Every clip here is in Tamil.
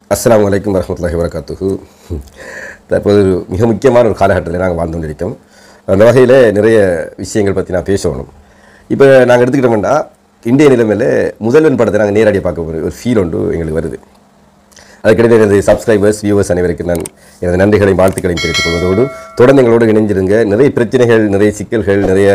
அஸ்ஸலாமு அலைக்கும் வரமத்துல்லாஹி வரகாத்துஹு தற்போது ஒரு மிக முக்கியமான ஒரு காலகட்டத்தில் நாங்கள் வாழ்ந்து கொண்டிருக்கோம் அந்த வகையில் நிறைய விஷயங்கள் பற்றி நான் பேசணும் இப்போ நாங்கள் எடுத்துக்கிட்டோம்னா இந்திய நிலைமையில் முதல்வன் படத்தை நாங்கள் நேரடியாக பார்க்க போகிற ஒரு ஃபீல் ஒன்று எங்களுக்கு வருது அதுக்கிடையில் எனது சப்ஸ்கிரைபர்ஸ் வியூவர்ஸ் அனைவருக்கும் நான் எனது நன்றிகளையும் வாழ்த்துக்களையும் தெரிவித்துக் கொள்வதோடு தொடர்ந்து எங்களோடு இணைஞ்சிருங்க நிறைய பிரச்சனைகள் நிறைய சிக்கல்கள் நிறைய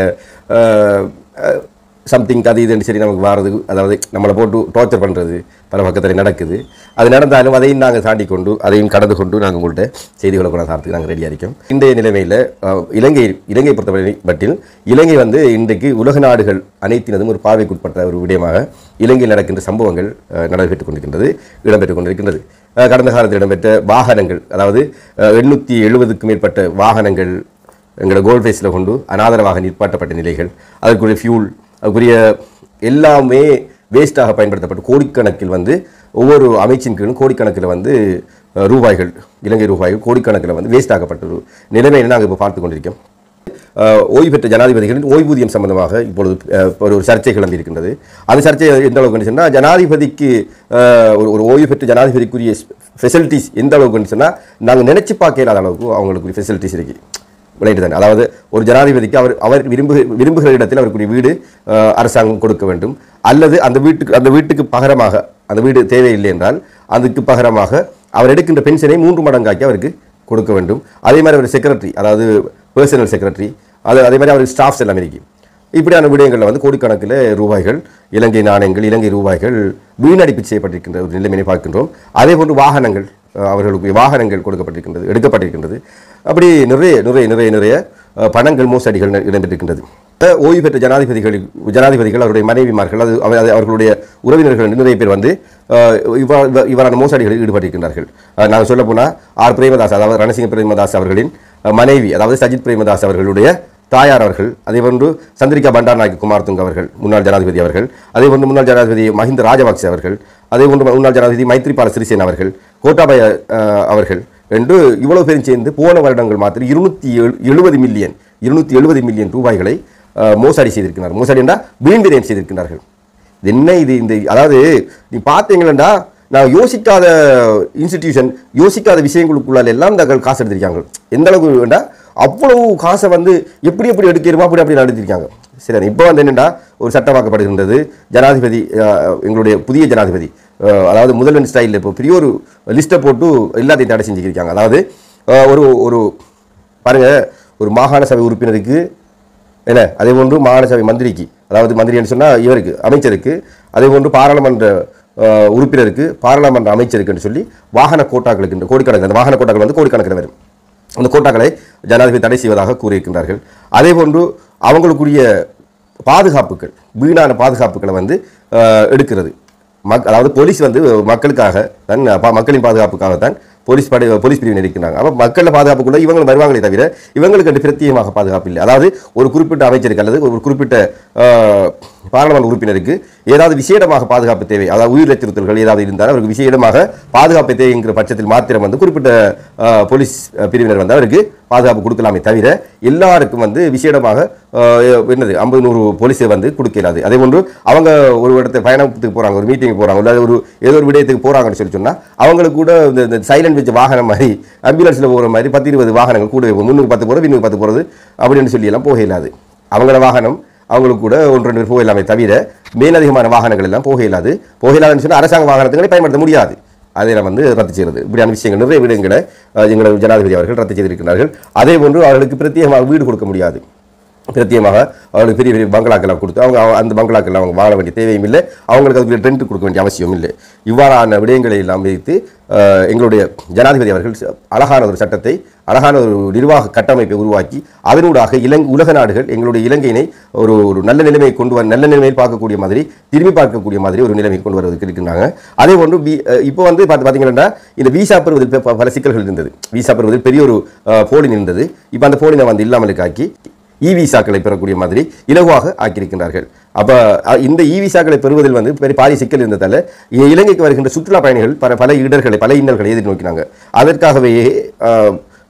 சம்திங் அது இதுன்னு சரி நமக்கு வாரது அதாவது நம்மளை போட்டு டார்ச்சர் பண்ணுறது பல பக்கத்தில் நடக்குது அது நடந்தாலும் அதையும் நாங்கள் தாண்டி கொண்டு அதையும் கடந்து கொண்டு நாங்கள் உங்கள்கிட்ட செய்திகளை கூட சார்த்துக்கு நாங்கள் ரெடியாக இருக்கோம் இன்றைய நிலைமையில் அஹ், இலங்கை இலங்கை பொறுத்தவரை பற்றில் இலங்கை வந்து இன்றைக்கு உலக நாடுகள் அனைத்தினதும் ஒரு பார்வைக்குட்பட்ட ஒரு விடயமாக இலங்கையில் நடக்கின்ற சம்பவங்கள் அஹ், நடைபெற்றுக் கொண்டிருக்கின்றது இடம்பெற்றுக் கொண்டிருக்கின்றது அஹ், கடந்த காலத்தில் இடம்பெற்ற வாகனங்கள் அதாவது எண்ணூற்றி எழுபதுக்கும் மேற்பட்ட வாகனங்கள் எங்களோட கோல்ட் ஃபேஸில் கொண்டு அனாதரவாக நிற்பாட்டப்பட்ட நிலைகள் அதற்குரிய ஃபியூல் அதுக்குரிய எல்லாமே வேஸ்ட்டாக பயன்படுத்தப்பட்டு கோடிக்கணக்கில் வந்து ஒவ்வொரு அமைச்சின் கீழும் கோடிக்கணக்கில் வந்து அஹ், ரூபாய்கள் இலங்கை ரூபாய்கள் கோடிக்கணக்கில் வந்து வேஸ்ட் ஆக்கப்பட்ட ஒரு நிலைமையை நாங்கள் இப்போ பார்த்து கொண்டிருக்கோம் அஹ், ஓய்வு பெற்ற ஜனாதிபதிகளின் ஓய்வூதியம் சம்பந்தமாக இப்பொழுது அஹ், ஒரு ஒரு சர்ச்சை கிளம்பி இருக்கின்றது அந்த சர்ச்சை எந்த அளவுக்கு சொன்னால் ஜனாதிபதிக்கு அஹ், ஒரு ஒரு ஓய்வு பெற்ற ஜனாதிபதிக்குரிய ஃபெசிலிட்டிஸ் எந்த அளவுக்கு சொன்னால் நாங்கள் நினைச்சு பார்க்க இல்லாத அளவுக்கு அவங்களுக்கு ஃபெசிலிட்டிஸ் இருக்கு விளையாட்டு தானே அதாவது ஒரு ஜனாதிபதிக்கு அவர் அவர் விரும்பு விரும்புகிற இடத்தில் அவருக்குரிய வீடு அஹ், அரசாங்கம் கொடுக்க வேண்டும் அல்லது அந்த வீட்டுக்கு அந்த வீட்டுக்கு பகரமாக அந்த வீடு தேவையில்லை என்றால் அதுக்கு பகரமாக அவர் எடுக்கின்ற பென்ஷனை மூன்று மடங்காக்கி அவருக்கு கொடுக்க வேண்டும் அதே மாதிரி அவர் செக்ரட்டரி அதாவது பர்சனல் செக்ரட்டரி அது அதே மாதிரி அவருக்கு ஸ்டாஃப்ஸ் எல்லாம் இருக்கு இப்படியான விடயங்களில் வந்து கோடிக்கணக்கில் ரூபாய்கள் இலங்கை நாணயங்கள் இலங்கை ரூபாய்கள் வீணடிப்பு செய்யப்பட்டிருக்கின்ற ஒரு நிலைமையை பார்க்கின்றோம் அதே போன்று வாகனங்கள் அஹ், அவர்களுக்கு வாகனங்கள் கொடுக்கப்பட்டிருக்கின்றது எடுக்கப்பட்டிருக்கின்றது அப்படி நிறைய நிறைய நிறைய நிறைய அஹ், பணங்கள் மோசடிகள் ந- இடம்பெற்றிருக்கின்றது அஹ், ஓய்வு பெற்ற ஜனாதிபதிகள் ஜனாதிபதிகள் அவருடைய மனைவிமார்கள் அது அவ- அது அவர்களுடைய உறவினர்கள் என்று நிறைய பேர் வந்து அஹ், இவ்வா- இவ்வ- இவ்வாறான மோசடிகளில் ஈடுபட்டிருக்கின்றார்கள் அஹ், நாங்கள் சொல்ல போனால் ஆர் பிரேமதாஸ் அதாவது ரணசிங்க பிரேமதாஸ் அவர்களின் அஹ், மனைவி அதாவது சஜித் பிரேமதாஸ் அவர்களுடைய தாயார் அவர்கள் அதே போன்று சந்திரிகா பண்டாரநாயக்கு குமாரதுங்க அவர்கள் முன்னாள் ஜனாதிபதி அவர்கள் அதே போன்று முன்னாள் ஜனாதிபதி மஹிந்த ராஜபக்சே அவர்கள் அதே போன்று முன்னாள் ஜனாதிபதி மைத்ரிபால சிறிசேன அவர்கள் கோட்டாபய அஹ், அவர்கள் என்று இவ்வளவு பேரும் சேர்ந்து போன வருடங்கள் மாத்திரம் இருநூத்தி எழுபது மில்லியன் இருநூத்தி எழுபது மில்லியன் ரூபாய்களை அஹ், மோசடி செய்திருக்கிறார் மோசடி என்றால் வீண் விரயம் செய்திருக்கிறார்கள் இது என்ன இது இந்த அதாவது நீ பார்த்தீங்களா நான் யோசிக்காத இன்ஸ்டிடியூஷன் யோசிக்காத விஷயங்களுக்குள்ளால எல்லாம் இந்த காசு எடுத்திருக்காங்க எந்த அளவுக்கு வேண்டா அவ்வளவு காசை வந்து எப்படி எப்படி எடுக்கிறோமோ அப்படி அப்படி நடத்திருக்காங்க சரி இப்போ வந்து என்னென்னா ஒரு சட்டமாக்கப்படுகின்றது ஜனாதிபதி அஹ், எங்களுடைய புதிய ஜனாதிபதி அஹ், அதாவது முதல்வன் ஸ்டைலில் இப்போ பெரிய ஒரு லிஸ்ட்டை போட்டு எல்லாத்தையும் தடை செஞ்சுக்கிருக்காங்க அதாவது அஹ், ஒரு ஒரு பாருங்க ஒரு மாகாண சபை உறுப்பினருக்கு என்ன அதே போன்று மாகாண சபை மந்திரிக்கு அதாவது மந்திரின்னு சொன்னால் இவருக்கு அமைச்சருக்கு அதே போன்று பாராளுமன்ற அஹ், உறுப்பினருக்கு பாராளுமன்ற அமைச்சருக்குன்னு சொல்லி வாகன கோட்டாக்களுக்கு இந்த கோடிக்கணக்கு அந்த வாகன கோட்டாக்கள் வந்து கோடிக்கணக்கில் வரும் அந்த கோட்டாக்களை ஜனாதிபதி தடை செய்வதாக கூறியிருக்கின்றார்கள் அதே போன்று அவங்களுக்குரிய பாதுகாப்புகள் வீணான பாதுகாப்புகளை வந்து அஹ், எடுக்கிறது மக் அதாவது போலீஸ் வந்து மக்களுக்காக தான் ப- மக்களின் பாதுகாப்புக்காக தான் போலீஸ் படை போலீஸ் பிரிவினர் இருக்கிறாங்க அப்போ மக்களில் பாதுகாப்புக்குள்ள இவங்க வருவாங்களே தவிர இவங்களுக்கு வந்து பிரத்யேகமாக பாதுகாப்பு இல்லை அதாவது ஒரு குறிப்பிட்ட அமைச்சருக்கு அல்லது ஒரு குறிப்பிட்ட அஹ், பாராளுமன்ற உறுப்பினருக்கு ஏதாவது விசேடமாக பாதுகாப்பு தேவை அதாவது உயிர் அச்சுறுத்தல்கள் ஏதாவது இருந்தால் அவருக்கு விசேடமாக பாதுகாப்பு தேவைங்கிற பட்சத்தில் மாத்திரம் வந்து குறிப்பிட்ட அஹ், போலீஸ் பிரிவினர் வந்து அவருக்கு பாதுகாப்பு கொடுக்கலாமே தவிர எல்லாருக்கும் வந்து விசேடமாக அஹ், என்னது ஐம்பது நூறு போலீஸை வந்து கொடுக்கலாது அதே போன்று அவங்க ஒரு இடத்த பயணத்துக்கு போகிறாங்க ஒரு மீட்டிங் போகிறாங்க இல்லை ஒரு ஏதோ ஒரு விடயத்துக்கு போகிறாங்கன்னு சொல்லி சொன்னால் அவங்களுக்கு கூட இந்த இந்த சைலண்ட் வச்ச வாகனம் மாதிரி ஆம்புலன்ஸில் போகிற மாதிரி பத்து இருபது வாகனங்கள் கூட முந்நூறு பத்து போகிறது பின்னுக்கு பத்து போகிறது அப்படின்னு சொல்லி எல்லாம் போக இயலாது அவங்களோட வாகனம் அவங்களுக்கு கூட ஒன்று ரெண்டு பேர் போகலாமே தவிர மேலதிகமான வாகனங்கள் எல்லாம் போக இயலாது போக இயலாதுன்னு சொன்னால் அரசாங்க வாகனத்துகளை பயன்படுத்த முடியாது அதை நம்ம வந்து ரத்து செய்கிறது இப்படியான விஷயங்கள் நிறைய விடயங்களை அஹ், எங்களது ஜனாதிபதி அவர்கள் ரத்து செய்திருக்கிறார்கள் அதே போன்று அவர்களுக்கு பிரத்யேகமாக வீடு கொடுக்க முடியாது பிரத்யேகமாக அவர்களுக்கு பெரிய பெரிய பங்களாக்கெல்லாம் கொடுத்து அவங்க அவ- அந்த பங்களாக்கள் அவங்க வாழ வேண்டிய தேவையும் இல்லை அவங்களுக்கு அதுக்கு ரெண்ட் கொடுக்க வேண்டிய அவசியம் இல்லை இவ்வாறான விடயங்களை எல்லாம் வைத்து அஹ், எங்களுடைய ஜனாதிபதி அவர்கள் ச- அழகான ஒரு சட்டத்தை அழகான ஒரு நிர்வாக கட்டமைப்பை உருவாக்கி அதனூடாக இலங் உலக நாடுகள் எங்களுடைய இலங்கையினை ஒரு ஒரு நல்ல நிலைமையை கொண்டு வர நல்ல நிலைமையில் பார்க்கக்கூடிய மாதிரி திரும்பி பார்க்கக்கூடிய மாதிரி ஒரு நிலைமை கொண்டு வருவதற்கு இருக்கின்றாங்க அதே போன்று வி- அஹ், இப்போ வந்து பார்த்து பார்த்தீங்கன்னா இந்த விசா பெறுவதில் ப- பல சிக்கல்கள் இருந்தது விசா பெறுவதில் பெரிய ஒரு அஹ், போலி இருந்தது இப்போ அந்த போலினை வந்து இல்லாமலுக்கு ஆக்கி இ விசாக்களை பெறக்கூடிய மாதிரி இலகுவாக ஆக்கியிருக்கின்றார்கள் அப்போ இந்த இ விசாக்களை பெறுவதில் வந்து பெரிய பாரிய சிக்கல் இருந்ததால் இ- இலங்கைக்கு வருகின்ற சுற்றுலா பயணிகள் பல பல இடர்களை பல இன்னல்களை எதிர்நோக்கினாங்க அதற்காகவே அஹ்,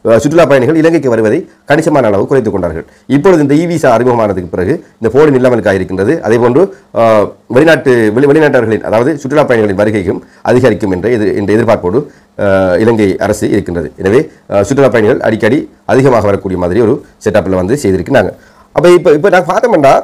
அஹ், சுற்றுலா பயணிகள் இலங்கைக்கு வருவதை கணிசமான அளவு குறைத்துக் கொண்டார்கள் இப்பொழுது இந்த இ விசா அறிமுகமானதுக்கு பிறகு இந்த போர்டு இல்லாமலுக்கு இருக்கின்றது அதே போன்று அஹ், வெளிநாட்டு வெளி வெளிநாட்டவர்களின் அதாவது சுற்றுலா பயணிகளின் வருகைக்கும் அதிகரிக்கும் என்ற எதிர் என்ற எதிர்பார்ப்போடு அஹ், இலங்கை அரசு இருக்கின்றது எனவே அஹ், சுற்றுலா பயணிகள் அடிக்கடி அதிகமாக வரக்கூடிய மாதிரி ஒரு செட்டப்பில் வந்து செய்திருக்கிறாங்க அப்போ இப்போ இப்போ நான் பார்த்தோம்னா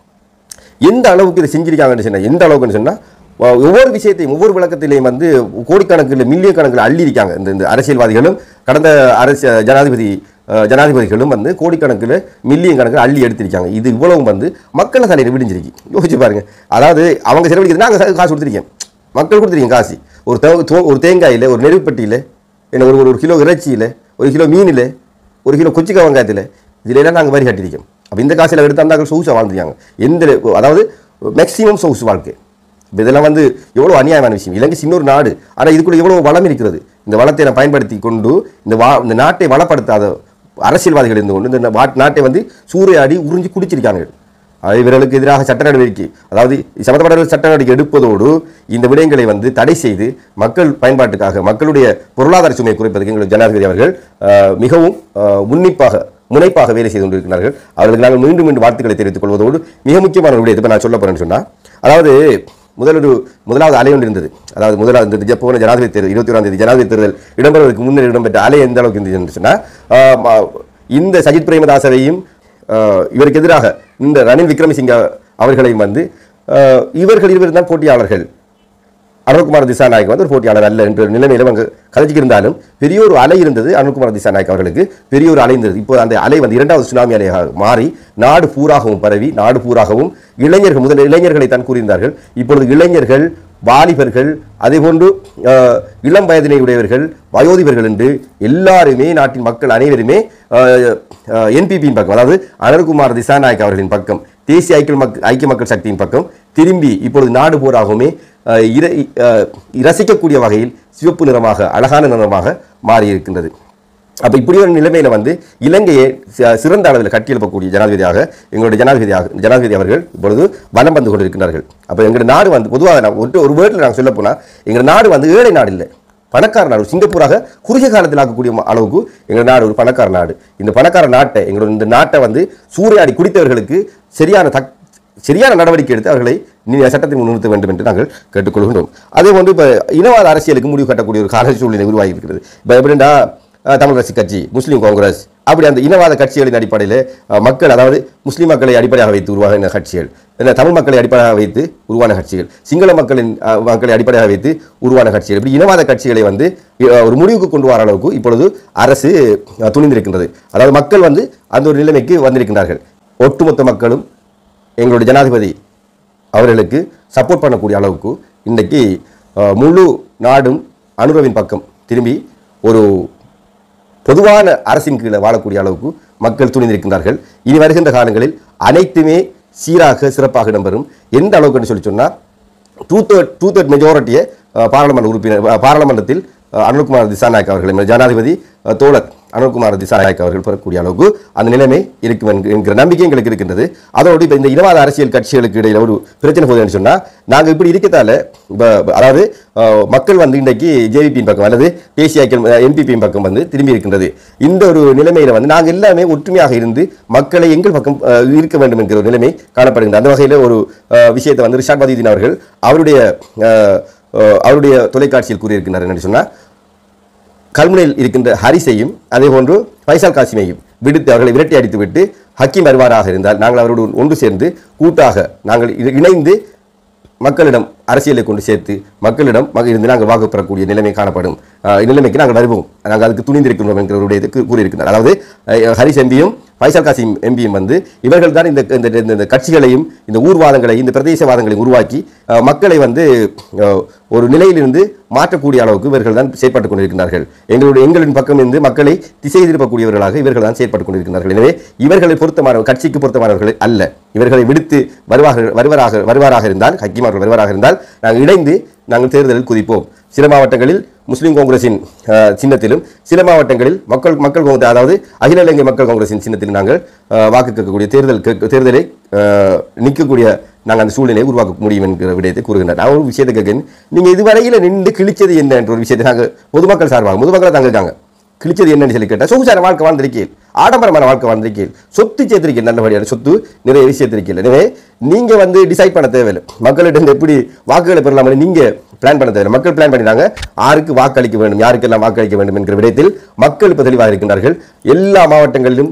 எந்த அளவுக்கு இதை செஞ்சிருக்காங்கன்னு சொன்னால் எந்த அளவுக்குன்னு சொன்னால் ஒவ்வொரு விஷயத்தையும் ஒவ்வொரு விளக்கத்திலையும் வந்து கோடிக்கணக்கில் மில்லியன் கணக்கில் அள்ளி இருக்காங்க இந்த இந்த அரசியல்வாதிகளும் கடந்த அரசு ஜனாதிபதி அஹ், ஜனாதிபதிகளும் வந்து கோடிக்கணக்கில் மில்லியன் கணக்கில் அள்ளி எடுத்திருக்காங்க இது இவ்வளவும் வந்து மக்களை தலையில் விடிஞ்சிருக்கு யோசிச்சு பாருங்க அதாவது அவங்க செலவழிக்கிறது நாங்கள் காசு கொடுத்துருக்கேன் மக்கள் கொடுத்துருக்கீங்க காசு ஒரு தே- தோ- ஒரு தேங்காயில் ஒரு நெருப்பட்டியில் என்ன ஒரு ஒரு கிலோ இறைச்சியில் ஒரு கிலோ மீனில் ஒரு கிலோ கொச்சிக்காய் வெங்காயத்தில் இதுல எல்லாம் நாங்கள் வரி கட்டியிருக்கோம் அப்போ இந்த காசில் எடுத்து அந்த சொகுசாக வாழ்ந்துருக்காங்க எந்த அதாவது மேக்ஸிமம் சொகுசு வாழ்க்கை இப்ப இதெல்லாம் வந்து எவ்வளோ அநியாயமான விஷயம் இலங்கை சின்ன ஒரு நாடு ஆனால் இதுக்குள்ள எவ்வளோ வளம் இருக்கிறது இந்த வளத்தை நான் பயன்படுத்தி கொண்டு இந்த வா இந்த நாட்டை வளப்படுத்தாத அரசியல்வாதிகள் இருந்து கொண்டு இந்த வா- நாட்டை வந்து சூறையாடி உறிஞ்சி குடிச்சிருக்காங்க அது இவர்களுக்கு எதிராக சட்ட நடவடிக்கை அதாவது சம்பந்தப்பட்ட சட்ட நடவடிக்கை எடுப்பதோடு இந்த விடயங்களை வந்து தடை செய்து மக்கள் பயன்பாட்டுக்காக மக்களுடைய பொருளாதார சுமையை குறைப்பதற்கு எங்கள் ஜனாதிபதி அவர்கள் அஹ், மிகவும் அஹ், உன்னிப்பாக முனைப்பாக வேலை செய்து கொண்டிருக்கிறார்கள் அவர்களுக்கு நாங்கள் மீண்டும் மீண்டும் வாழ்த்துக்களை தெரிவித்துக் கொள்வதோடு மிக முக்கியமான ஒரு விடயத்தை இப்ப நான் சொல்ல போறேன்னு சொன்னா அதாவது முதல் ஒரு முதலாவது அலை ஒன்று இருந்தது அதாவது முதலாவது இந்த ஜ- போன ஜனாதிபதி தேர்தல் இருபத்தி ஒராம் தேதி ஜனாதிபதி தேர்தல் இடம்பெறுவதற்கு முன்னர் இடம்பெற்ற அலை எந்த அளவுக்கு இருந்துச்சுன்னு சொன்னா ஆஹ், ம- இந்த சஜித் பிரேமதாசவையும் ஆஹ், இவருக்கு எதிராக இந்த ரணில் விக்ரமசிங்க அவர்களையும் வந்து ஆஹ், இவர்கள் இருவர் தான் போட்டியாளர்கள் அருண்குமார் திசாநாயக் வந்து ஒரு போட்டியாளர் அல்ல என்ற நிலைமையில அவங்க கதைச்சிக்கு இருந்தாலும் பெரிய ஒரு அலை இருந்தது அருண்குமார் திசாநாயக் அவர்களுக்கு பெரிய ஒரு அலை இருந்தது இப்போ அந்த அலை வந்து இரண்டாவது சுனாமி அலையாக மாறி நாடு பூராகவும் பரவி நாடு பூராகவும் இளைஞர்கள் முதல் இளைஞர்களை தான் கூறியிருந்தார்கள் இப்பொழுது இளைஞர்கள் வாலிபர்கள் அதேபோன்று அஹ், இளம் வயதினை உடையவர்கள் வயோதிபர்கள் என்று எல்லாருமே நாட்டின் மக்கள் அனைவருமே என்பிபியின் பக்கம் அதாவது அனல்குமார் திசாநாயக் அவர்களின் பக்கம் தேசிய ஐக்கிய மக்கள் ஐக்கிய மக்கள் சக்தியின் பக்கம் திரும்பி இப்பொழுது நாடு போராகவுமே அஹ், இர அஹ், ரசிக்கக்கூடிய வகையில் சிவப்பு நிறமாக அழகான நிறமாக மாறி இருக்கின்றது அப்போ இப்படி ஒரு நிலைமையில வந்து இலங்கையை சி- சிறந்த அளவில் கட்டியெழுப்பக்கூடிய ஜனாதிபதியாக எங்களுடைய ஜனாதிபதியாக ஜனாதிபதி அவர்கள் இப்பொழுது வலம் வந்து கொண்டிருக்கிறார்கள் அப்போ எங்களுடைய நாடு வந்து பொதுவாக நான் ஒரு ஒரு வேர்டில் நாங்கள் சொல்ல போனால் எங்கள் நாடு வந்து ஏழை நாடு இல்லை பணக்கார நாடு சிங்கப்பூராக குறுகிய காலத்தில் ஆக்கக்கூடிய ம- அளவுக்கு எங்கள் நாடு ஒரு பணக்கார நாடு இந்த பணக்கார நாட்டை எங்களோட இந்த நாட்டை வந்து சூறையாடி குடித்தவர்களுக்கு சரியான தக் சரியான நடவடிக்கை எடுத்து அவர்களை நீ சட்டத்தை முன்னிறுத்த வேண்டும் என்று நாங்கள் கேட்டுக்கொள்கின்றோம் அதே போன்று இப்போ இனவாத அரசியலுக்கு முடிவு கட்டக்கூடிய ஒரு கால சூழ்நிலை உருவாகி இருக்கிறது இப்போ எப்படின்னா அஹ், தமிழ் அரசு கட்சி முஸ்லீம் காங்கிரஸ் அப்படி அந்த இனவாத கட்சிகளின் அடிப்படையில் அஹ், மக்கள் அதாவது முஸ்லீம் மக்களை அடிப்படையாக வைத்து உருவாகின கட்சிகள் இல்லை தமிழ் மக்களை அடிப்படையாக வைத்து உருவான கட்சிகள் சிங்கள மக்களின் அஹ், மக்களை அடிப்படையாக வைத்து உருவான கட்சிகள் இப்படி இனவாத கட்சிகளை வந்து அஹ், ஒரு முடிவுக்கு கொண்டு வர அளவுக்கு இப்பொழுது அரசு அஹ், துணிந்திருக்கின்றது அதாவது மக்கள் வந்து அந்த ஒரு நிலைமைக்கு வந்திருக்கின்றார்கள் ஒட்டுமொத்த மக்களும் எங்களுடைய ஜனாதிபதி அவர்களுக்கு சப்போர்ட் பண்ணக்கூடிய அளவுக்கு இன்றைக்கு அஹ், முழு நாடும் அனுரவின் பக்கம் திரும்பி ஒரு பொதுவான அரசின் கீழே வாழக்கூடிய அளவுக்கு மக்கள் துணிந்திருக்கின்றார்கள் இனி வருகின்ற காலங்களில் அனைத்துமே சீராக சிறப்பாக இடம்பெறும் எந்த அளவுக்குன்னு சொல்லி சொன்னால் டூ தேர்ட் டூ தேர்ட் மெஜாரிட்டியை பாராளுமன்ற உறுப்பினர் அஹ், பாராளுமன்றத்தில் அஹ், அனுர்குமார் திசாநாயக் அவர்கள் எமது ஜனாதிபதி அஹ், தோழர் அனுர்குமார் திசாநாயக் அவர்கள் பெறக்கூடிய அளவுக்கு அந்த நிலைமை இருக்கும் என்க- என்கிற நம்பிக்கை எங்களுக்கு இருக்கின்றது அதோடு இப்போ இந்த இனவாத அரசியல் கட்சிகளுக்கு இடையில ஒரு பிரச்சனை போகுதுன்னு சொன்னால் நாங்கள் இப்படி இருக்கத்தால இப்போ அதாவது அஹ், மக்கள் வந்து இன்றைக்கு ஜேவிபியின் பக்கம் அல்லது தேசிய ஐக்கிய என்பிபியின் பக்கம் வந்து திரும்பி இருக்கின்றது இந்த ஒரு நிலைமையில வந்து நாங்கள் எல்லாமே ஒற்றுமையாக இருந்து மக்களை எங்கள் பக்கம் அஹ், இருக்க வேண்டும் என்கிற ஒரு நிலைமை காணப்படுகிறது அந்த வகையில் ஒரு அஹ், விஷயத்தை வந்து ரிஷாட் பதியுதீன் அவர்கள் அவருடைய அஹ், அஹ், அவருடைய தொலைக்காட்சியில் கூறியிருக்கிறார் என்ன சொன்னால் கல்முனையில் இருக்கின்ற ஹரிஸையும் அதே போன்று ஃபைசால் காசிமையும் விடுத்து அவர்களை விரட்டி அடித்துவிட்டு ஹக்கீம் வருவாராக இருந்தால் நாங்கள் அவரோடு ஒன்று சேர்ந்து கூட்டாக நாங்கள் இ- இணைந்து மக்களிடம் அரசியலை கொண்டு சேர்த்து மக்களிடம் மக இருந்து நாங்கள் வாக்கு பெறக்கூடிய நிலைமை காணப்படும் அஹ், நிலைமைக்கு நாங்கள் வருவோம் நாங்கள் அதுக்கு துணிந்திருக்கிறோம் என்கிற ஒரு விடயத்தை கூ- கூறியிருக்கிறார் அதாவது அஹ், ஹரிஸ் எம்பியும் ஃபைசல் காசிம் எம்பியும் வந்து இவர்கள் தான் இந்த இந்த- இந்த- இந்த கட்சிகளையும் இந்த ஊர்வாதங்களையும் இந்த பிரதேசவாதங்களையும் உருவாக்கி அஹ், மக்களை வந்து அஹ், ஒரு நிலையிலிருந்து மாற்றக்கூடிய அளவுக்கு இவர்கள் தான் செயற்பட்டுக் கொண்டிருக்கிறார்கள் எங்களுடைய எங்களின் பக்கம் இருந்து மக்களை திசை திருப்பக்கூடியவர்களாக இவர்கள் தான் செயற்பட்டுக் கொண்டிருக்கிறார்கள் எனவே இவர்களை பொருத்தமான கட்சிக்கு பொருத்தமானவர்கள் அல்ல இவர்களை விடுத்து வருவாக வருவராக வருவாராக இருந்தால் ஹக்கீம் அவர்கள் வருவராக இருந்தால் நாங்கள் இணைந்து நாங்கள் தேர்தலில் குதிப்போம் சில மாவட்டங்களில் முஸ்லீம் காங்கிரசின் அஹ், சின்னத்திலும் சில மாவட்டங்களில் மக்கள் மக்கள் காங்கிரஸ் அதாவது அகில இலங்கை மக்கள் காங்கிரசின் சின்னத்தில் நாங்கள் அஹ், வாக்கு கேட்கக்கூடிய தேர்தல் கேட்க- தேர்தலை அஹ், நிற்கக்கூடிய நாங்கள் அந்த சூழ்நிலையை உருவாக்க முடியும் என்கிற விடயத்தை கூறுகின்றனர் நான் ஒரு விஷயத்தை கேட்கிறேன் நீங்கள் இதுவரையில் நின்று கிழிச்சது என்ன என்ற ஒரு விஷயத்தை நாங்கள் பொதுமக்கள் சார்பாக பொதுமக்களை தாங்க இருக்காங்க கிழிச்சது என்னன்னு சொல்லி கேட்டால் சொகுசான வாழ்க்கை வாழ்ந்திருக்கீள் ஆடம்பரமான வாழ்க்கை வாழ்ந்திருக்கீள் சொத்து சேர்த்திருக்கீள் நல்லபடியான சொத்து நிறைய விஷயத்திருக்கீள் எனவே நீங்க வந்து டிசைட் பண்ண தேவையில்லை மக்கள்கிட்ட இருந்து எப்படி வாக்குகளை பெறலாம்னு நீங்க பிளான் பண்ண தேவையில்லை மக்கள் பிளான் பண்ணிட்டாங்க யாருக்கு வாக்களிக்க வேண்டும் யாருக்கெல்லாம் வாக்களிக்க வேண்டும் என்கிற விடயத்தில் மக்கள் இப்போ தெளிவாக இருக்கின்றார்கள் எல்லா மாவட்டங்களிலும்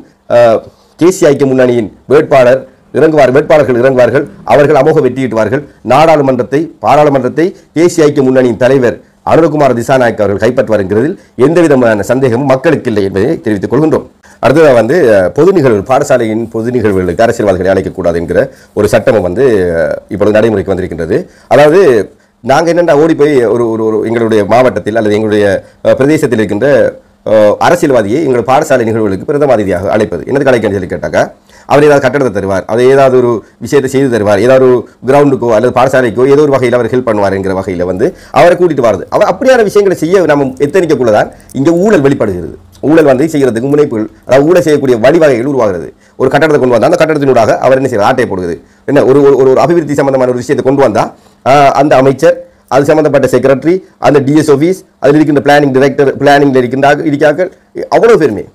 தேசிய ஐக்கிய முன்னணியின் வேட்பாளர் இறங்குவார் வேட்பாளர்கள் இறங்குவார்கள் அவர்கள் அமோக வெற்றியிட்டுவார்கள் நாடாளுமன்றத்தை பாராளுமன்றத்தை தேசிய ஐக்கிய முன்னணியின் தலைவர் அனுரகுமார் திசாநாயக் அவர்கள் கைப்பற்றுவார் என்கிறதில் எந்த விதமான சந்தேகமும் மக்களுக்கு இல்லை என்பதை தெரிவித்துக் கொள்கின்றோம் அடுத்ததாக வந்து அஹ், பொது நிகழ்வு பாடசாலையின் பொது நிகழ்வுகளுக்கு அரசியல்வாதிகளை அழைக்கக்கூடாது என்கிற ஒரு சட்டமும் வந்து அஹ், இப்பொழுது நடைமுறைக்கு வந்திருக்கின்றது அதாவது நாங்கள் என்னென்னா ஓடி போய் ஒரு ஒரு ஒரு எங்களுடைய மாவட்டத்தில் அல்லது எங்களுடைய அஹ், பிரதேசத்தில் இருக்கின்ற அஹ், அரசியல்வாதியை எங்கள் பாடசாலை நிகழ்வுகளுக்கு பிரதம அதிதியாக அழைப்பது என்னது அழைக்கன்னு சொல்லி கேட்டாக்கா அவர் ஏதாவது கட்டடத்தை தருவார் அதை ஏதாவது ஒரு விஷயத்தை செய்து தருவார் ஏதாவது ஒரு கிரவுண்டுக்கோ அல்லது பாடசாலைக்கோ ஏதோ ஒரு வகையில் அவர் ஹெல்ப் பண்ணுவார் என்கிற வகையில் வந்து அவரை கூட்டிட்டு வரது அவர் அப்படியான விஷயங்களை செய்ய நம்ம எத்தனிக்கக்குள்ளதான் இங்கே ஊழல் வெளிப்படுகிறது ஊழல் வந்து செய்கிறதுக்கு முனைப்புகள் அதாவது ஊழல் செய்யக்கூடிய வழிவகைகள் உருவாகிறது ஒரு கட்டடத்தை கொண்டு வந்தால் அந்த கட்டடத்தினூடாக அவர் என்ன செய்யறார் ஆட்டை போடுகிறது என்ன ஒரு ஒரு- ஒரு ஒரு அபிவிருத்தி சம்பந்தமான ஒரு விஷயத்தை கொண்டு வந்தால் அந்த அமைச்சர் அது சம்பந்தப்பட்ட செக்ரட்டரி அந்த டிஎஸ் ஆஃபீஸ் அதில் இருக்கின்ற பிளானிங் டைரக்டர் பிளானிங்கில் இருக்கின்ற இருக்கார்கள் அவ்வளோ பேருமே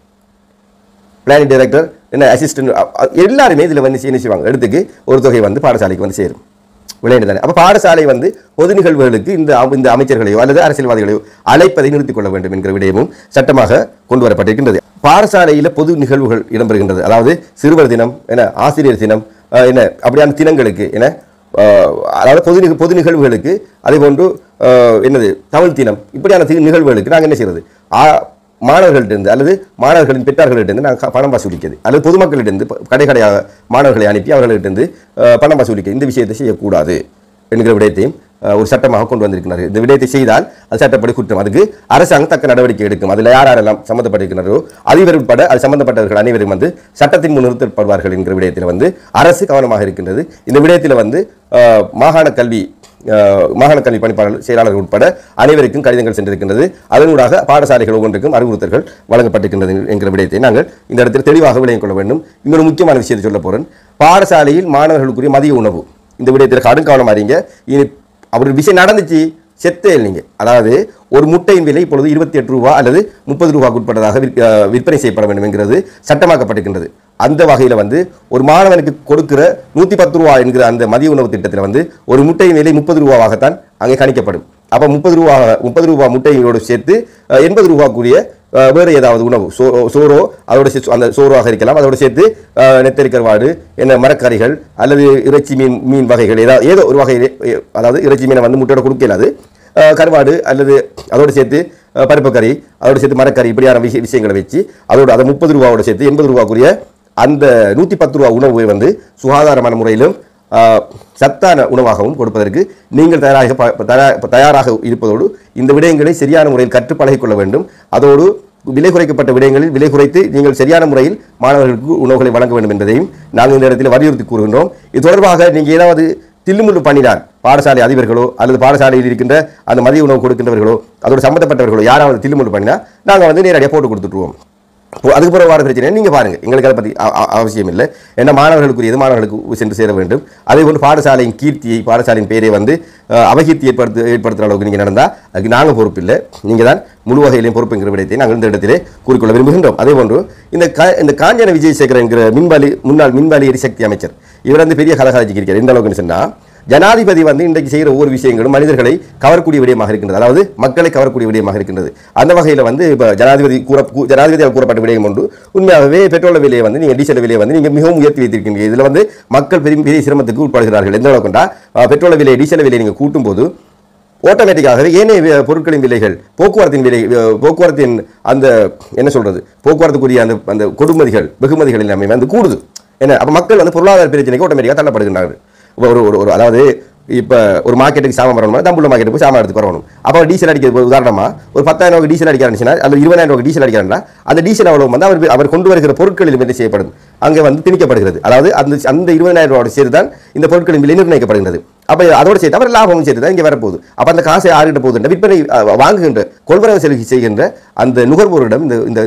பிளானிங் டைரக்டர் என்ன அசிஸ்டன்ட் எல்லாருமே இதில் வந்து என்ன செய்வாங்க எடுத்துக்கு ஒரு தொகை வந்து பாடசாலைக்கு வந்து சேரும் விளையாண்டு தானே அப்போ பாடசாலை வந்து பொது நிகழ்வுகளுக்கு இந்த அம- இந்த அமைச்சர்களையோ அல்லது அரசியல்வாதிகளையோ அழைப்பதை நிறுத்திக் கொள்ள வேண்டும் என்கிற விடயமும் சட்டமாக கொண்டு வரப்பட்டிருக்கின்றது பாடசாலையில் பொது நிகழ்வுகள் இடம்பெறுகின்றது அதாவது சிறுவர் தினம் என ஆசிரியர் தினம் அஹ், என்ன அப்படியான தினங்களுக்கு என அஹ், அதாவது பொது நிக பொது நிகழ்வுகளுக்கு அதே போன்று அஹ், என்னது தமிழ் தினம் இப்படியான தி- நிகழ்வுகளுக்கு நாங்கள் என்ன செய்யறது ஆ- மாணவர்களிட்டிருந்து அல்லது மாணவர்களின் பெற்றார்களிட்டிருந்து நாங்கள் பணம் வசூலிக்கிறது அல்லது பொதுமக்களிடந்து ப- கடை கடையாக மாணவர்களை அனுப்பி அவர்களிட்டிருந்து அஹ், பணம் வசூலிக்க இந்த விஷயத்தை செய்யக்கூடாது என்கிற விடயத்தையும் அஹ், ஒரு சட்டமாக கொண்டு வந்திருக்கிறார் இந்த விடயத்தை செய்தால் அது சட்டப்படி குற்றம் அதுக்கு அரசாங்கம் தக்க நடவடிக்கை எடுக்கும் அதில் யார் யாரெல்லாம் சம்பந்தப்பட்டிருக்கிறாரோ அதிபர் உட்பட அது சம்பந்தப்பட்டவர்கள் அனைவரும் வந்து சட்டத்தின் முன் நிறுத்தப்படுவார்கள் என்கிற விடயத்தில் வந்து அரசு கவனமாக இருக்கின்றது இந்த விடயத்தில் வந்து அஹ், மாகாண கல்வி அஹ், மாகாண கல்வி பணிப்பாளர் செயலாளர்கள் உட்பட அனைவருக்கும் கடிதங்கள் சென்றிருக்கின்றது அதனூடாக பாடசாலைகள் ஒவ்வொன்றுக்கும் அறிவுறுத்தல்கள் வழங்கப்பட்டிருக்கின்றது என்கிற விடயத்தை நாங்கள் இந்த இடத்தில் தெளிவாக விளங்கிக் கொள்ள வேண்டும் இன்னொரு முக்கியமான விஷயத்தை சொல்ல போறேன் பாடசாலையில் மாணவர்களுக்குரிய மதிய உணவு இந்த விடயத்தில் கடும் கவனம் அறிங்க இனி அப்படி ஒரு விஷயம் நடந்துச்சு செத்தே இல்லைங்க அதாவது ஒரு முட்டையின் விலை இப்பொழுது இருபத்தி எட்டு ரூபா அல்லது முப்பது ரூபாய்க்கு உட்பட்டதாக விற்- அஹ், விற்பனை செய்யப்பட வேண்டும் என்கிறது சட்டமாக்கப்பட்டிருக்கின்றது அந்த வகையில் வந்து ஒரு மாணவனுக்கு கொடுக்கிற நூற்றி பத்து ரூபா என்கிற அந்த மதிய உணவு திட்டத்தில் வந்து ஒரு முட்டையின் விலை முப்பது ரூபாவாகத்தான் அங்கே கணிக்கப்படும் அப்போ முப்பது ரூபா முப்பது ரூபா முட்டையோடு சேர்த்து அஹ், எண்பது ரூபாக்குரிய அஹ், வேறு ஏதாவது உணவு சோ சோறோ அதோட சேர்த்து அந்த சோறாக இருக்கலாம் அதோட சேர்த்து அஹ், நெத்தரி கருவாடு என்ன மரக்கறிகள் அல்லது இறைச்சி மீன் மீன் வகைகள் ஏதாவது ஏதோ ஒரு வகையில் அதாவது இறைச்சி மீனை வந்து முட்டையோட கொடுக்க இயலாது அஹ், கருவாடு அல்லது அதோடு சேர்த்து அஹ், பருப்பு கறி அதோடு சேர்த்து மரக்கறி இப்படியான விஷய விஷயங்களை வச்சு அதோட அதை முப்பது ரூபாவோட சேர்த்து எண்பது ரூபாக்குரிய அந்த நூற்றி பத்து ரூபா உணவை வந்து சுகாதாரமான முறையிலும் ஆஹ், சத்தான உணவாகவும் கொடுப்பதற்கு நீங்கள் தயாராக ப- தயாரா- தயாராக இருப்பதோடு இந்த விடயங்களை சரியான முறையில் கற்று பழகிக் கொள்ள வேண்டும் அதோடு விலை குறைக்கப்பட்ட விடயங்களில் விலை குறைத்து நீங்கள் சரியான முறையில் மாணவர்களுக்கு உணவுகளை வழங்க வேண்டும் என்பதையும் நாங்கள் இந்த இடத்தில் வலியுறுத்தி கூறுகின்றோம் இது தொடர்பாக நீங்கள் ஏதாவது தில்லுமுள்ளு பண்ணினால் பாடசாலை அதிபர்களோ அல்லது பாடசாலையில் இருக்கின்ற அந்த மதிய உணவு கொடுக்கின்றவர்களோ அதோடு சம்பந்தப்பட்டவர்களோ யாராவது தில்லுமுள்ளு பண்ணினா நாங்கள் வந்து நேரடியாக போட்டு கொடுத்துட்ருவோம் இப்போ அதுக்கு பிறகு வர பிரச்சனை நீங்கள் பாருங்கள் எங்களுக்கு அதை பற்றி அ- அ- அவசியம் இல்லை ஏன்னா மாணவர்களுக்குரியது மாணவர்களுக்கு சென்று சேர வேண்டும் அதே போன்று பாடசாலையின் கீர்த்தியை பாடசாலையின் பேரை வந்து அஹ், அபகீர்த்தி ஏற்படுத்து ஏற்படுத்துகிற அளவுக்கு நீங்கள் நடந்தால் அதுக்கு நாங்கள் பொறுப்பு இல்லை நீங்கள் தான் முழு வகையிலையும் பொறுப்புங்கிற விடயத்தை நாங்கள் இந்த இடத்திலே கூறிக்கொள்ள விரும்புகின்றோம் அதே போன்று இந்த கா இந்த காஞ்சன விஜயசேகர் என்கிற மின்வாலி முன்னாள் மின்வாலி எரிசக்தி அமைச்சர் இவர் வந்து பெரிய கலகாட்சிக்கு இருக்கிறார் எந்த அளவுக்குன்னு சொன்னால் ஜனாதிபதி வந்து இன்றைக்கு செய்கிற ஒவ்வொரு விஷயங்களும் மனிதர்களை கவரக்கூடிய விடயமாக இருக்கின்றது அதாவது மக்களை கவரக்கூடிய விடயமாக இருக்கின்றது அந்த வகையில் வந்து இப்போ ஜனாதிபதி கூற கூ- ஜனாதிபதியால் கூறப்பட்ட விடயம் ஒன்று உண்மையாகவே பெட்ரோல் விலையை வந்து நீங்கள் டீசல் விலையை வந்து நீங்கள் மிகவும் உயர்த்தி வைத்திருக்கீங்க இதில் வந்து மக்கள் பெரிய பெரிய சிரமத்துக்கு உட்படுகிறார்கள் எந்த அளவுக்குண்டா அஹ், பெட்ரோல் விலை டீசல் விலையை நீங்கள் கூட்டும்போது ஆட்டோமேட்டிக்காகவே ஏனைய வி- பொருட்களின் விலைகள் போக்குவரத்தின் விலை அஹ், போக்குவரத்தின் அந்த என்ன சொல்றது போக்குவரத்துக்குரிய அந்த அந்த கொடுமதிகள் வெகுமதிகள் எல்லாமே வந்து கூடுது என்ன அப்போ மக்கள் வந்து பொருளாதார பிரச்சனைக்கு ஆட்டோமேட்டிக்காக தள்ளப்படுகின்றார்கள் இப்போ ஒரு ஒரு ஒரு அதாவது இப்போ ஒரு மார்க்கெட்டுக்கு சாமான் வரணும்னா தம்புள்ள மார்க்கெட்டுக்கு போய் சாமான் எடுத்து வரணும் அப்போ டீசல் அடிக்கிறது ஒரு உதாரணமா ஒரு பத்தாயிரம் ரூபாய் டீசல் அடிக்க ஆரம்பிச்சுன்னா அல்லது இருபதாயிரம் ரூபாய் டீசல் அடிக்கிறாங்கன்னா அந்த டீசல் அவ்வளவு வந்து அவர் அவர் கொண்டு வருகிற பொருட்களில் என்ன செய்யப்படும் அங்கே வந்து திணிக்கப்படுகிறது அதாவது அந்த அந்த இருபதாயிரம் ரூபாயோட சேர்த்து தான் இந்த பொருட்களின் விலை நிர்ணயிக்கப்படுகிறது அப்போ அதோடு சேர்த்து அவர் லாபமும் சேர்த்து தான் இங்கே வரப்போகுது அப்போ அந்த காசை யார்கிட்ட போகுதுன்ற விற்பனை அஹ், வாங்குகின்ற கொள்வரவு செலுத்தி செய்கின்ற அந்த நுகர்வோரிடம் இந்த இந்த இந்த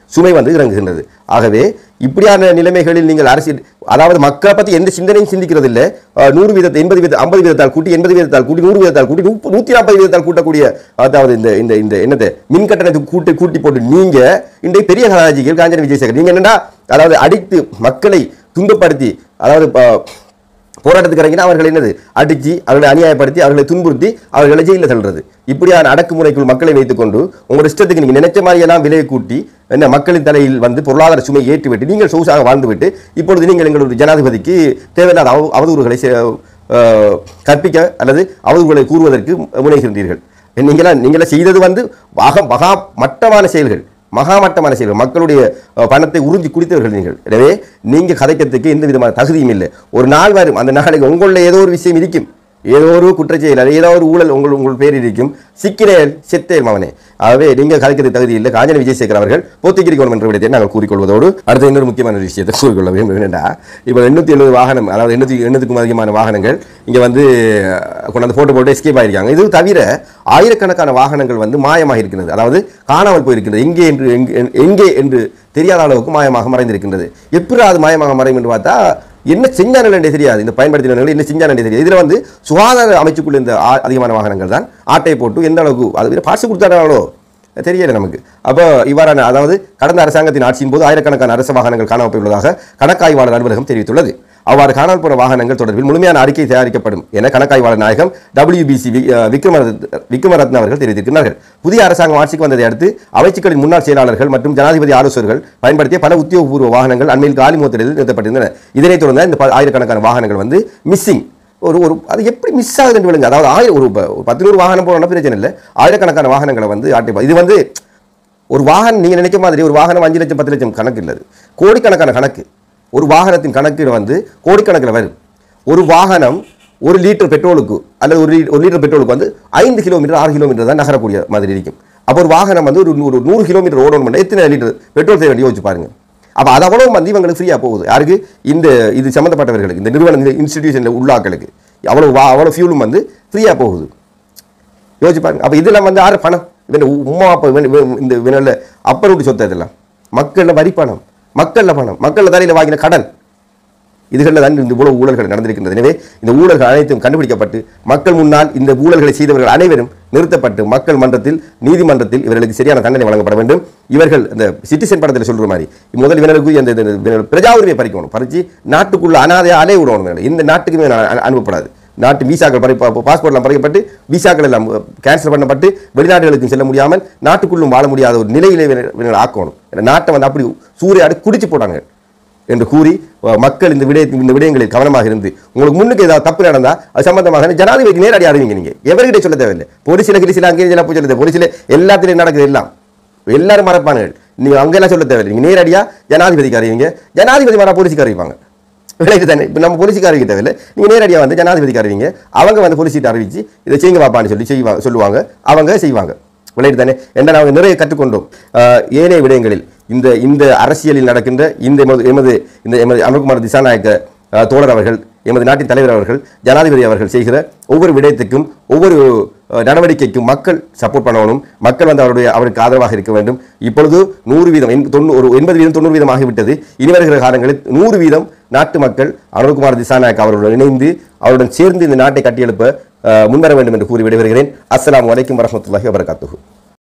சுமை வந்து இறங்குகின்றது ஆகவே இப்படியான நிலைமைகளில் நீங்கள் அரசியல் அதாவது மக்களை பற்றி எந்த சிந்தனையும் சிந்திக்கிறது இல்லை அஹ், நூறு வீதத்தை எண்பது வீத ஐம்பது வீதத்தால் கூட்டி எண்பது வீதத்தால் கூட்டி நூறு வீதத்தால் கூட்டி நூப்பு- நூற்றி நாற்பது வீதத்தால் கூட்டக்கூடிய அதாவது இந்த இந்த இந்த என்னது மின் கட்டணத்துக்கு கூட்டி கூட்டி போட்டு நீங்க இன்றைக்கு பெரிய கலாஜிகள் காஞ்சன விஜயசேகர் நீங்க என்னடா அதாவது அடித்து மக்களை துன்பப்படுத்தி அதாவது ப- போராட்டத்துக்கு இறங்கினா அவர்கள் என்னது அடிச்சு அவர்களை அநியாயப்படுத்தி அவர்களை துன்புறுத்தி அவர்களை ஜெயிலில் தள்ளுறது இப்படியான அடக்குமுறைக்குள் மக்களை வைத்துக்கொண்டு உங்களோட இஷ்டத்துக்கு நீங்க நினைச்ச மாதிரியெல்லாம் விலையை கூட்டி என்ன மக்களின் தலையில் வந்து பொருளாதார சுமை ஏற்றிவிட்டு நீங்கள் சொகுசாக வாழ்ந்துவிட்டு இப்பொழுது நீங்கள் எங்களுடைய ஜனாதிபதிக்கு தேவையில்லாத அவ- அவதூறுகளை செ- அஹ், கற்பிக்க அல்லது அவதூறுகளை கூறுவதற்கு முனைகின்றீர்கள் நீங்களா நீங்களா செய்தது வந்து மகா மகா மட்டமான செயல்கள் மகாமட்டமான செயல்கள் மக்களுடைய அஹ், பணத்தை உறிஞ்சி குடித்தவர்கள் நீங்கள் எனவே நீங்க கதைக்கிறதுக்கு எந்த விதமான தகுதியும் இல்லை ஒரு நாள் வரும் அந்த நாளைக்கு உங்களில் ஏதோ ஒரு விஷயம் இருக்கும் ஏதோ ஒரு குற்றச்செயல் அல்லது ஏதோ ஒரு ஊழல் உங்கள் உங்கள் பேர் இருக்கும் சிக்கினேல் செத்தேல் மவனே ஆகவே நீங்கள் கலைக்கிறது தகுதி இல்லை காஞ்சன விஜயசேகர் அவர்கள் போத்திக்கிரிக்கணும் என்ற விடத்தை நாங்கள் கூறிக்கொள்வதோடு அடுத்த இன்னொரு முக்கியமான ஒரு விஷயத்தை கூறிக்கொள்ள வேண்டும் என்னென்னா இப்போ எண்ணூற்றி எழுபது வாகனம் அதாவது எண்ணூற்றி எண்ணூற்றுக்கும் அதிகமான வாகனங்கள் இங்கே வந்து அஹ், கொண்டாந்து போட்டு போட்டு எஸ்கேப் ஆயிருக்காங்க இது தவிர ஆயிரக்கணக்கான வாகனங்கள் வந்து மாயமாக இருக்கிறது அதாவது காணாமல் போயிருக்கிறது எங்கே என்று எங்கே- எங்கே என்று தெரியாத அளவுக்கு மாயமாக மறைந்திருக்கின்றது எப்படி அது மாயமாக மறையும் என்று பார்த்தா என்ன செஞ்சானே தெரியாது இந்த பயன்படுத்தினவர்கள் என்ன செஞ்சானே தெரியாது இதில் வந்து சுகாதார அமைச்சுக்குள்ள இந்த ஆ- அதிகமான வாகனங்கள் தான் ஆட்டையை போட்டு எந்த அளவுக்கு அது பாசு கொடுத்தாங்களோ தெரியல நமக்கு அப்போ இவ்வாறான அதாவது கடந்த அரசாங்கத்தின் ஆட்சியின் போது ஆயிரக்கணக்கான அரசு வாகனங்கள் காணாமல் போயுள்ளதாக கணக்காய்வாளர் அலுவலகம் தெரிவித்துள்ளது அவ்வாறு காணாமல் போன வாகனங்கள் தொடர்பில் முழுமையான அறிக்கை தயாரிக்கப்படும் என கணக்காய்வாளர் நாயகம் டபிள்யூபிசி விக்ரமரத் விக்ரமரத்ன அவர்கள் தெரிவித்திருக்கிறார்கள் புதிய அரசாங்கம் ஆட்சிக்கு வந்ததை அடுத்து அமைச்சுக்களின் முன்னாள் செயலாளர்கள் மற்றும் ஜனாதிபதி ஆலோசகர்கள் பயன்படுத்திய பல உத்தியோகபூர்வ வாகனங்கள் அண்மையில் காலி மூத்தலில் நிறுத்தப்பட்டிருந்தன இதனைத் தொடர்ந்து இந்த ப- ஆயிரக்கணக்கான வாகனங்கள் வந்து மிஸ்ஸிங் ஒரு ஒரு அது எப்படி மிஸ் ஆகுது என்று விழுங்க அதாவது ஆயிரம் ஒரு ப- ஒரு பத்து நூறு வாகனம் போகணும்னா பிரச்சனை இல்லை ஆயிரக்கணக்கான வாகனங்களை வந்து ஆட்டி இது வந்து ஒரு வாகனம் நீங்கள் நினைக்க மாதிரி ஒரு வாகனம் அஞ்சு லட்சம் பத்து லட்சம் கணக்கு இல்லை அது. கோடிக்கணக்கான கணக்கு ஒரு வாகனத்தின் கணக்கு வந்து கோடிக்கணக்கில் வரும் ஒரு வாகனம் ஒரு லிட்டர் பெட்ரோலுக்கு அல்லது ஒரு லீ- ஒரு லிட்டர் பெட்ரோலுக்கு வந்து ஐந்து கிலோமீட்டர் ஆறு கிலோமீட்டர் தான் நகரக்கூடிய மாதிரி இருக்கும் அப்போ ஒரு வாகனம் வந்து ஒரு நூறு நூறு கிலோமீட்டர் ஓடணும் பண்ண எத்தனை லிட்டர் பெட்ரோல் தேவை யோசிச்சு பாருங்க அப்போ அது அவ்வளவு வந்து இவங்களுக்கு ஃப்ரீயாக போகுது யாருக்கு இந்த இது சம்மந்தப்பட்டவர்களுக்கு இந்த நிறுவனம் இந்த இன்ஸ்டிடியூஷனில் உள்ளாக்களுக்கு அவ்வளோ வா அவ்வளோ ஃபியூலும் வந்து ஃப்ரீயாக போகுது யோசிச்சு பாருங்க அப்போ இதெல்லாம் வந்து யார் பணம் இவன் உமா அப்பா இவன் இவன் இந்த இவனில் அப்பர் விட்டு சொத்து இதெல்லாம் மக்களில் வரி பணம் மக்களில் பணம் மக்களில் தலையில் வாங்கின கடன் இதுகளில் தான் இந்த இவ்வளவு ஊழல்கள் நடந்திருக்கின்றது எனவே இந்த ஊழல்கள் அனைத்தும் கண்டுபிடிக்கப்பட்டு மக்கள் முன்னால் இந்த ஊழல்களை செய்தவர்கள் அனைவரும் நிறுத்தப்பட்டு மக்கள் மன்றத்தில் நீதிமன்றத்தில் இவர்களுக்கு சரியான தண்டனை வழங்கப்பட வேண்டும் இவர்கள் இந்த சிட்டிசன் படத்தில் சொல்ற மாதிரி முதல் இவர்களுக்கு அந்த இந்த- இந்த பிரஜா உரிமையை பறிக்கணும் பறிச்சு நாட்டுக்குள்ள அனாதையா அலைய விடணும் இவர்களை. இந்த நாட்டுக்கு இவன் அனு- அனுப்பப்படாது நாட்டு விசாக்கள் பறி பாஸ்போர்ட்லாம் பறிக்கப்பட்டு விசாக்கள் எல்லாம் கேன்சல் பண்ணப்பட்டு வெளிநாடுகளுக்கு செல்ல முடியாமல் நாட்டுக்குள்ளும் வாழ முடியாத ஒரு நிலையிலே இவர்கள் இவர்களை ஆக்கணும் இந்த நாட்டை வந்து அப்படி சூறையாடி குடிச்சு போட்டாங்க என்று கூறி அஹ், மக்கள் இந்த விடய இந்த விடயங்களில் கவனமாக இருந்து உங்களுக்கு முன்னுக்கு ஏதாவது தப்பு நடந்தா அது சம்பந்தமாக ஜனாதிபதிக்கு நேரடி அறிவிங்க நீங்க எவர்கிட்ட சொல்ல தேவையில்லை போலீசில் கிரிசில அங்கே இதெல்லாம் போய் சொல்லுது போலீசில் எல்லாத்திலையும் நடக்குது எல்லாம் எல்லாரும் மறப்பானுகள் நீங்க அங்கெல்லாம் சொல்ல தேவையில்லை நீங்க நேரடியா ஜனாதிபதிக்கு அறிவிங்க ஜனாதிபதி வர போலீஸுக்கு அறிவிப்பாங்க விளையாட்டு தானே இப்போ நம்ம போலீஸுக்கு அறிவிக்க தேவையில்லை நீங்கள் நேரடியாக வந்து ஜனாதிபதிக்கு அறிவிங்க அவங்க வந்து போலீஸ்கிட்ட அறிவிச்சு இதை செய்யுங்க பாப்பான்னு சொல்லி செய்வாங்க சொல்லுவாங்க அவங்க செய்வாங்க விளையாட்டு தானே என்ன நாங்கள் நிறைய கற்றுக்கொண்டோம் ஆஹ் ஏனைய விடயங்களில் இந்த இந்த அரசியலில் நடக்கின்ற இந்த எமது எமது இந்த எமது அனுகுமார் திசாநாயக்க ஆஹ் தோழர் அவர்கள் எமது நாட்டின் தலைவர் அவர்கள் ஜனாதிபதி அவர்கள் செய்கிற ஒவ்வொரு விடயத்துக்கும் ஒவ்வொரு அஹ், நடவடிக்கைக்கும் மக்கள் சப்போர்ட் பண்ணணும் மக்கள் வந்து அவருடைய அவருக்கு ஆதரவாக இருக்க வேண்டும் இப்பொழுது நூறு வீதம் எண்ப- தொண்ணூறு ஒரு எண்பது வீதம் தொண்ணூறு வீதம் ஆகிவிட்டது இனி வருகிற காலங்களில் நூறு வீதம் நாட்டு மக்கள் அனுகுமார் திசாநாயக் அவர்களுடன் இணைந்து அவருடன் சேர்ந்து இந்த நாட்டை கட்டியெழுப்ப அஹ், முன்வர வேண்டும் என்று கூறி விடைபெறுகிறேன் அஸ்ஸலாமு அலைக்கும் வரஹ்மத்துல்லாஹி வபரகாத்துஹு